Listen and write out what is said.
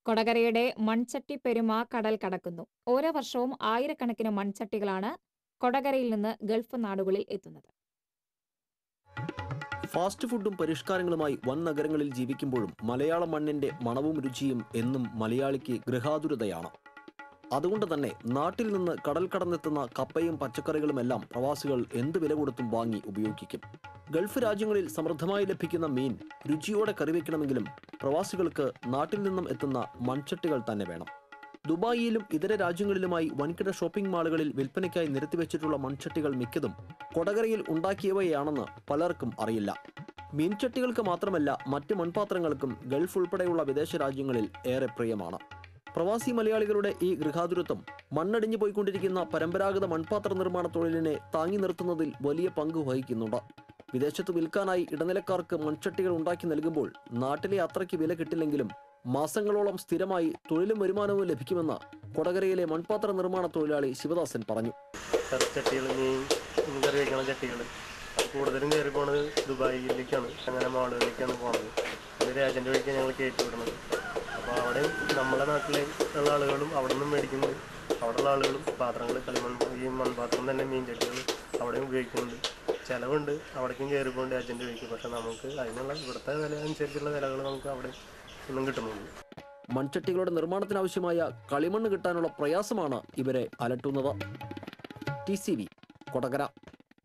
കൊടകരയുടെ മൺചട്ടി പെരുമ കടൽ കടക്കുന്നു ഓരോ വർഷവും ആയിരക്കണക്കിന് മൺചട്ടികളാണ് കൊടകരയിൽ നിന്ന് ഗൾഫ് നാടുകളിൽ എത്തുന്നത് ഫാസ്റ്റ് ഫുഡും പരിഷ്കാരങ്ങളുമായി വൻ നഗരങ്ങളിൽ ജീവിക്കുമ്പോഴും മലയാള മണ്ണിന്റെ മണവും രുചിയും എന്നും മലയാളിക്ക് ഗൃഹാതുരതയാണ് അതുകൊണ്ട് തന്നെ നാട്ടിൽ നിന്ന് കടൽ കടന്നെത്തുന്ന കപ്പയും പച്ചക്കറികളുമെല്ലാം പ്രവാസികൾ എന്ത് വില കൊടുത്തും വാങ്ങി ഉപയോഗിക്കും ഗൾഫ് രാജ്യങ്ങളിൽ സമൃദ്ധമായി ലഭിക്കുന്ന മീൻ രുചിയോടെ കറിവെക്കണമെങ്കിലും പ്രവാസികൾക്ക് നാട്ടിൽ നിന്നും എത്തുന്ന മൺചട്ടികൾ തന്നെ വേണം ദുബായിയിലും ഇതര രാജ്യങ്ങളിലുമായി വൻകിട ഷോപ്പിംഗ് മാളുകളിൽ വിൽപ്പനയ്ക്കായി നിരത്തിവെച്ചിട്ടുള്ള മൺചട്ടികൾ മിക്കതും കൊടകരയിൽ ഉണ്ടാക്കിയവയാണെന്ന് പലർക്കും അറിയില്ല മീൻചട്ടികൾക്ക് മാത്രമല്ല മറ്റ് മൺപാത്രങ്ങൾക്കും ഗൾഫ് ഉൾപ്പെടെയുള്ള വിദേശ രാജ്യങ്ങളിൽ ഏറെ പ്രിയമാണ് പ്രവാസി മലയാളികളുടെ ഈ ഗൃഹാതുരത്വം മണ്ണടിഞ്ഞു പോയിക്കൊണ്ടിരിക്കുന്ന പരമ്പരാഗത മൺപാത്ര നിർമ്മാണ തൊഴിലിനെ താങ്ങി നിർത്തുന്നതിൽ വലിയ പങ്ക് വഹിക്കുന്നുണ്ട് വിദേശത്ത് വിൽക്കാനായി ഇടനിലക്കാർക്ക് മൺചട്ടികൾ ഉണ്ടാക്കി നൽകുമ്പോൾ നാട്ടിലെ അത്രയ്ക്ക് വില കിട്ടില്ലെങ്കിലും മാസങ്ങളോളം സ്ഥിരമായി തൊഴിലും വരുമാനവും ലഭിക്കുമെന്ന് കൊടകരയിലെ മൺപാത്ര നിർമ്മാണ തൊഴിലാളി ശിവദാസൻ പറഞ്ഞു ചട്ടികൾ മീൻ മീൻ കറി വയ്ക്കണ ചട്ടികൾ അത് കൂടുതലും കയറി പോണത് ദുബായിലേക്കാണ് അങ്ങനെ മാളുകളിലേക്കാണ് പോണത് ഒരു ഏജന്റ് വഴിക്ക് ഞങ്ങൾ കയറ്റി വിടുന്നത് അപ്പോൾ അവിടെ നമ്മളെ നാട്ടിലെ ഉള്ള ആളുകളും അവിടെ നിന്നും മേടിക്കുന്നുണ്ട് അവിടെയുള്ള ആളുകളും പാത്രങ്ങൾ കളിമൺ ഈ മൺപാത്രം തന്നെ മീൻ ചട്ടികൾ അവിടെയും ഉപയോഗിക്കുന്നുണ്ട് ചിലവുണ്ട് അവിടേക്കും കയറി പോകേണ്ട ഏജന്റ് വഴിക്ക് പക്ഷെ നമുക്ക് അതിനുള്ള ഇവിടുത്തെ വില അനുസരിച്ചുള്ള വിലകൾ നമുക്ക് അവിടെ നിന്നും കിട്ടുന്നുണ്ട് മൺചട്ടികളുടെ നിർമ്മാണത്തിനാവശ്യമായ കളിമണ്ണ് കിട്ടാനുള്ള പ്രയാസമാണ് ഇവരെ അലട്ടുന്നത് ടി സി വി കൊടകര